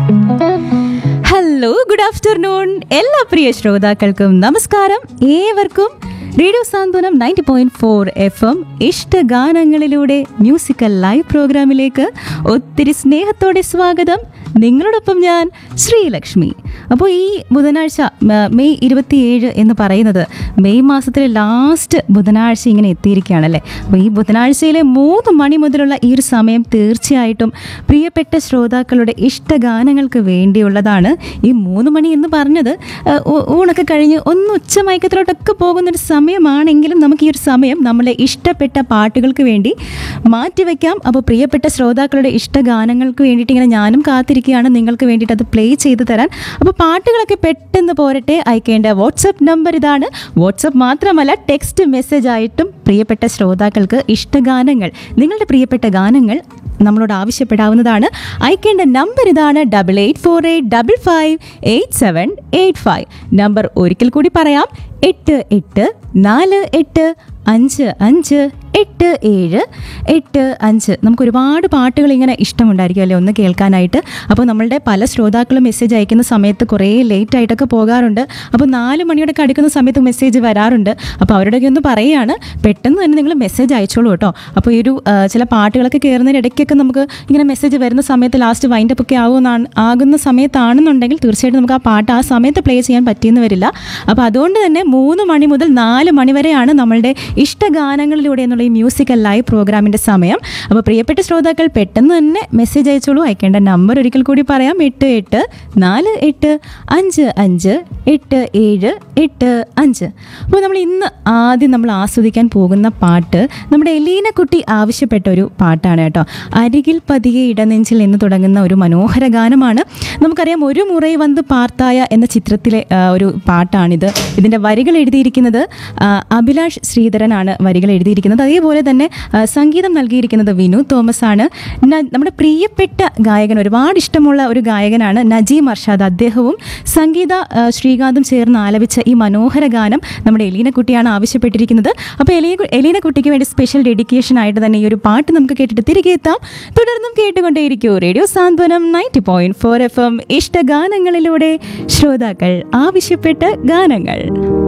hello good afternoon എല്ലാ പ്രിയ ശ്രോതാക്കൾക്കും നമസ്കാരം ഏവർക്കും radio Santhwanam ninety point four F M ഇഷ്ടഗാനങ്ങളിലൂടെ മ്യൂസിക്കൽ ലൈവ് പ്രോഗ്രാമിലേക്ക് ഒത്തിരി സ്നേഹത്തോടെ സ്വാഗതം നിങ്ങളോടൊപ്പം ഞാൻ ശ്രീലക്ഷ്മി അപ്പോൾ ഈ ബുധനാഴ്ച മ- മെയ് ഇരുപത്തിയേഴ് എന്ന് പറയുന്നത് മെയ് മാസത്തിലെ ലാസ്റ്റ് ബുധനാഴ്ച ഇങ്ങനെ എത്തിയിരിക്കുകയാണല്ലേ അപ്പോൾ ഈ ബുധനാഴ്ചയിലെ മൂന്ന് മണി മുതലുള്ള ഈ ഒരു സമയം തീർച്ചയായിട്ടും പ്രിയപ്പെട്ട ശ്രോതാക്കളുടെ ഇഷ്ടഗാനങ്ങൾക്ക് വേണ്ടിയുള്ളതാണ് ഈ മൂന്ന് മണി എന്ന് പറഞ്ഞത് ആ, ഊ- ഊണൊക്കെ കഴിഞ്ഞ് ഒന്ന് ഉച്ചമയക്കത്തിലോട്ടൊക്കെ പോകുന്നൊരു സമയമാണെങ്കിലും നമുക്ക് ഈ ഒരു സമയം നമ്മളെ ഇഷ്ടപ്പെട്ട പാട്ടുകൾക്ക് വേണ്ടി മാറ്റിവെക്കാം അപ്പോൾ പ്രിയപ്പെട്ട ശ്രോതാക്കളുടെ ഇഷ്ടഗാനങ്ങൾക്ക് വേണ്ടിയിട്ട് ഇങ്ങനെ ഞാനും കാത്തിരിക്കുകയാണ് നിങ്ങൾക്ക് വേണ്ടിയിട്ട് അത് പ്ലേ ചെയ്ത് തരാൻ അപ്പോൾ പാട്ടുകളൊക്കെ പെട്ടെന്ന് പോരട്ടെ അയക്കേണ്ട വാട്സപ്പ് നമ്പർ ഇതാണ് വാട്സപ്പ് മാത്രമല്ല ടെക്സ്റ്റ് മെസ്സേജ് ആയിട്ടും പ്രിയപ്പെട്ട ശ്രോതാക്കൾക്ക് ഇഷ്ടഗാനങ്ങൾ നിങ്ങളുടെ പ്രിയപ്പെട്ട ഗാനങ്ങൾ നമ്മളോട് ആവശ്യപ്പെടാവുന്നതാണ് അയക്കേണ്ട നമ്പർ ഇതാണ് double eight four eight double five eight seven eight five number ഒരിക്കൽ കൂടി പറയാം എട്ട് എട്ട് നാല് എട്ട് അഞ്ച് അഞ്ച് എട്ട് ഏഴ് എട്ട് അഞ്ച് നമുക്ക് ഒരുപാട് പാട്ടുകൾ ഇങ്ങനെ ഇഷ്ടമുണ്ടായിരിക്കും അല്ലേ ഒന്ന് കേൾക്കാനായിട്ട് അപ്പോൾ നമ്മളുടെ പല ശ്രോതാക്കളും മെസ്സേജ് അയക്കുന്ന സമയത്ത് കുറേ ലേറ്റ് ആയിട്ടൊക്കെ പോകാറുണ്ട് അപ്പോൾ നാല് മണിയോടൊക്കെ അടുക്കുന്ന സമയത്ത് മെസ്സേജ് വരാറുണ്ട് അപ്പോൾ അവരോടൊക്കെ ഒന്ന് പറയുകയാണ് പെട്ടെന്ന് തന്നെ നിങ്ങൾ മെസ്സേജ് അയച്ചോളൂ കേട്ടോ അപ്പോൾ ഈ ഒരു ആ, ചില പാട്ടുകളൊക്കെ കയറുന്നതിന് ഇടയ്ക്കൊക്കെ നമുക്ക് ഇങ്ങനെ മെസ്സേജ് വരുന്ന സമയത്ത് ലാസ്റ്റ് വൈൻഡപ്പ് ഒക്കെ ആവുമെന്നാണ് ആകുന്ന സമയത്താണെന്നുണ്ടെങ്കിൽ തീർച്ചയായിട്ടും നമുക്ക് ആ പാട്ട് ആ സമയത്ത് പ്ലേ ചെയ്യാൻ പറ്റിയെന്ന് വരില്ല അപ്പോൾ അതുകൊണ്ട് തന്നെ മൂന്ന് മണി മുതൽ നാല് മണി വരെയാണ് നമ്മളുടെ ഇഷ്ടഗാനങ്ങളിലൂടെ എന്നുള്ള ഈ മ്യൂസിക്കൽ ലൈവ് പ്രോഗ്രാമിൻ്റെ സമയം അപ്പോൾ പ്രിയപ്പെട്ട ശ്രോതാക്കൾ പെട്ടെന്ന് തന്നെ മെസ്സേജ് അയച്ചോളൂ അയക്കേണ്ട നമ്പർ ഒരിക്കൽ കൂടി പറയാം എട്ട് എട്ട് നാല് എട്ട് അഞ്ച് അഞ്ച് എട്ട് ഏഴ് എട്ട് അഞ്ച് അപ്പോൾ നമ്മൾ ഇന്ന് ആദ്യം നമ്മൾ ആസ്വദിക്കാൻ പോകുന്ന പാട്ട് നമ്മുടെ എലീന കുട്ടി ആവശ്യപ്പെട്ട ഒരു പാട്ടാണ് കേട്ടോ അരികിൽ പതിയെ ഇടനെഞ്ചിൽ എന്ന് തുടങ്ങുന്ന ഒരു മനോഹര ഗാനമാണ് നമുക്കറിയാം ഒരു മുറൈ വന്ന് പാർത്തായ എന്ന ചിത്രത്തിലെ ആ, ഒരു പാട്ടാണിത് ഇതിൻ്റെ വരികൾ എഴുതിയിരിക്കുന്നത് ആ, അഭിലാഷ് ശ്രീധരനാണ് വരികൾ എഴുതിയിരിക്കുന്നത് അതേപോലെ തന്നെ ആ, സംഗീതം നൽകിയിരിക്കുന്നത് വിനു തോമസ് ആണ് ന- നമ്മുടെ പ്രിയപ്പെട്ട ഗായകൻ ഒരുപാട് ഇഷ്ടമുള്ള ഒരു ഗായകനാണ് നജീം അർഷാദ് അദ്ദേഹവും സംഗീത ആ, ശ്രീകാന്തും ചേർന്ന് ആലപിച്ച ഈ മനോഹര ഗാനം നമ്മുടെ എലീന കുട്ടിയാണ് ആവശ്യപ്പെട്ടിരിക്കുന്നത് അപ്പോൾ എലീന എലീന കുട്ടിക്ക് വേണ്ടി സ്പെഷ്യൽ ഡെഡിക്കേഷൻ ആയിട്ട് തന്നെ ഈ ഒരു പാട്ട് നമുക്ക് കേട്ടിട്ട് തിരികെ എത്താം തുടർന്നും കേട്ടുകൊണ്ടേയിരിക്കൂ radio Santhwanam ninety point four F M ഇഷ്ടഗാനങ്ങളിലൂടെ ശ്രോതാക്കൾ ആവശ്യപ്പെട്ട ഗാനങ്ങൾ